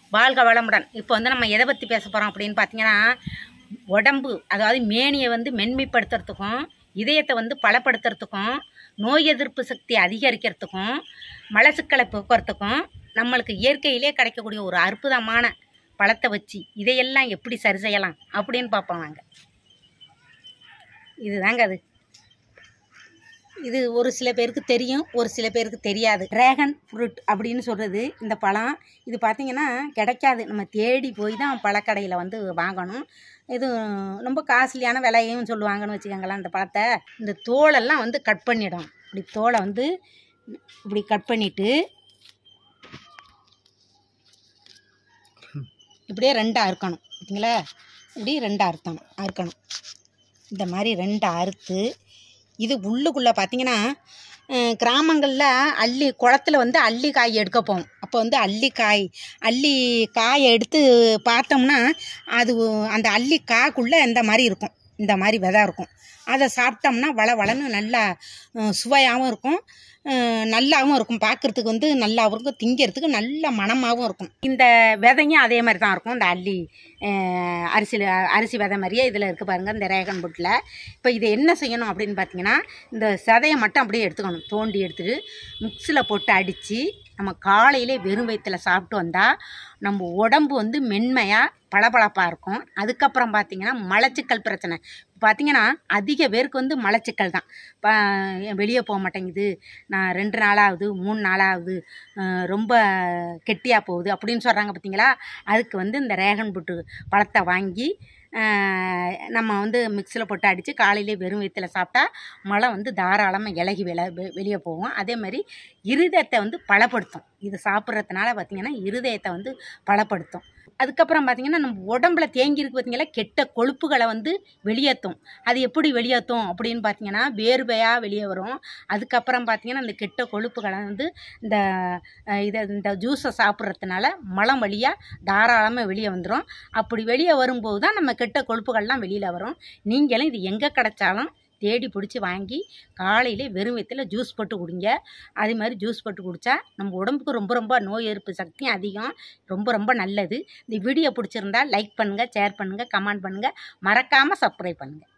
வாழ்க வளமுடன் இப்போ வந்து நம்ம எதை பற்றி பேச போகிறோம் அப்படின்னு பார்த்தீங்கன்னா உடம்பு அதாவது மேனியை வந்து மென்மைப்படுத்துறதுக்கும் இதயத்தை வந்து பலப்படுத்துறதுக்கும் நோய் எதிர்ப்பு சக்தி அதிகரிக்கிறதுக்கும் மலச்சிக்கலை போக்குறதுக்கும் நம்மளுக்கு இயற்கையிலே கிடைக்கக்கூடிய ஒரு அற்புதமான பழத்தை வச்சு இதையெல்லாம் எப்படி சரி செய்யலாம் அப்படின்னு பார்ப்போம் வாங்க இதுதாங்க அது இது ஒரு சில பேருக்கு தெரியும் ஒரு சில பேருக்கு தெரியாது டிராகன் ஃப்ரூட் அப்படின்னு சொல்கிறது இந்த பழம் இது பார்த்திங்கன்னா கிடைக்காது நம்ம தேடி போய் தான் பழக்கடையில் வந்து வாங்கணும் இது ரொம்ப காஸ்ட்லியான விலையும் சொல்லுவாங்கன்னு வச்சுக்கோங்களேன் இந்த பழத்தை இந்த தோலெல்லாம் வந்து கட் பண்ணிடும் இப்படி தோலை வந்து இப்படி கட் பண்ணிவிட்டு இப்படியே ரெண்டாக அறுக்கணும் பார்த்தீங்களா இப்படி ரெண்டாக அறுத்தணும் அறுக்கணும் இந்த மாதிரி ரெண்டாக அறுத்து இது உள்ளுக்குள்ளே பார்த்தீங்கன்னா கிராமங்களில் அள்ளி குளத்துல வந்து அள்ளி காய் எடுக்க போவோம் அப்போ வந்து அள்ளிக்காய் அள்ளி காயை எடுத்து பார்த்தோம்னா அது அந்த அள்ளி காக்குள்ளே இந்த மாதிரி இருக்கும் இந்த மாதிரி விதை இருக்கும் அதை சாப்பிட்டோம்னா வள வளன்னு நல்லா சுவையாகவும் இருக்கும் நல்லாவும் இருக்கும் பார்க்குறதுக்கு வந்து நல்லாவும் இருக்கும் திங்கிறதுக்கு நல்ல மணமாகவும் இருக்கும் இந்த விதையும் அதே மாதிரி தான் இருக்கும் இந்த அள்ளி அரிசி அரிசி விதை மாதிரியே இதில் இருக்குது பாருங்கள் இந்த ரேகன் புட்டில் இப்போ இதை என்ன செய்யணும் அப்படின்னு பார்த்தீங்கன்னா இந்த சதையை மட்டும் அப்படியே எடுத்துக்கணும் தோண்டி எடுத்துட்டு மிக்ஸில் போட்டு அடித்து நம்ம காலையிலே வெறும் வயிற்றில் சாப்பிட்டு வந்தால் நம்ம உடம்பு வந்து மென்மையாக பளபளப்பாக இருக்கும் அதுக்கப்புறம் பார்த்திங்கன்னா மலச்சிக்கல் பிரச்சனை பார்த்திங்கன்னா அதிக பேருக்கு வந்து மலச்சிக்கல் தான் இப்போ வெளியே போக மாட்டேங்குது நான் ரெண்டு நாளாகுது மூணு நாளாகுது ரொம்ப கெட்டியாக போகுது அப்படின்னு சொல்கிறாங்க பார்த்தீங்களா அதுக்கு வந்து இந்த ரேகன் புட்டு பழத்தை வாங்கி நம்ம வந்து மிக்சியில் போட்டு அடித்து காலையிலே வெறும் வயிற்றில் சாப்பிட்டா மழை வந்து தாராளமாக இலகி வெளி வெளியே போகும் அதே மாதிரி இருதயத்தை வந்து பலப்படுத்தும் இது சாப்பிட்றதுனால பார்த்திங்கன்னா இருதயத்தை வந்து பலப்படுத்தும் அதுக்கப்புறம் பார்த்திங்கன்னா நம்ம உடம்புல தேங்கி இருக்கு பார்த்திங்களா கெட்ட கொழுப்புகளை வந்து வெளியேற்றும் அது எப்படி வெளியேற்றும் அப்படின்னு பார்த்திங்கன்னா வேர்வையாக வெளியே வரும் அதுக்கப்புறம் பார்த்திங்கன்னா இந்த கெட்ட கொழுப்புகளை வந்து இந்த இதை இந்த ஜூஸை சாப்பிட்றதுனால மலம் வழியாக தாராளமாக வெளியே வந்துடும் அப்படி வெளியே வரும்போது தான் நம்ம கெட்ட கொழுப்புகள்லாம் வெளியில் வரும் நீங்களும் இது எங்கே கிடைச்சாலும் தேடி பிடிச்சி வாங்கி காலையிலே வெறும் வயிற்றில் ஜூஸ் போட்டு குடிங்க அதே மாதிரி ஜூஸ் போட்டு குடித்தா நம்ம உடம்புக்கு ரொம்ப ரொம்ப நோய் எதிர்ப்பு சக்தியும் அதிகம் ரொம்ப ரொம்ப நல்லது இந்த வீடியோ பிடிச்சிருந்தா லைக் பண்ணுங்கள் ஷேர் பண்ணுங்கள் கமெண்ட் பண்ணுங்கள் மறக்காமல் சப்ஸ்கிரைப் பண்ணுங்கள்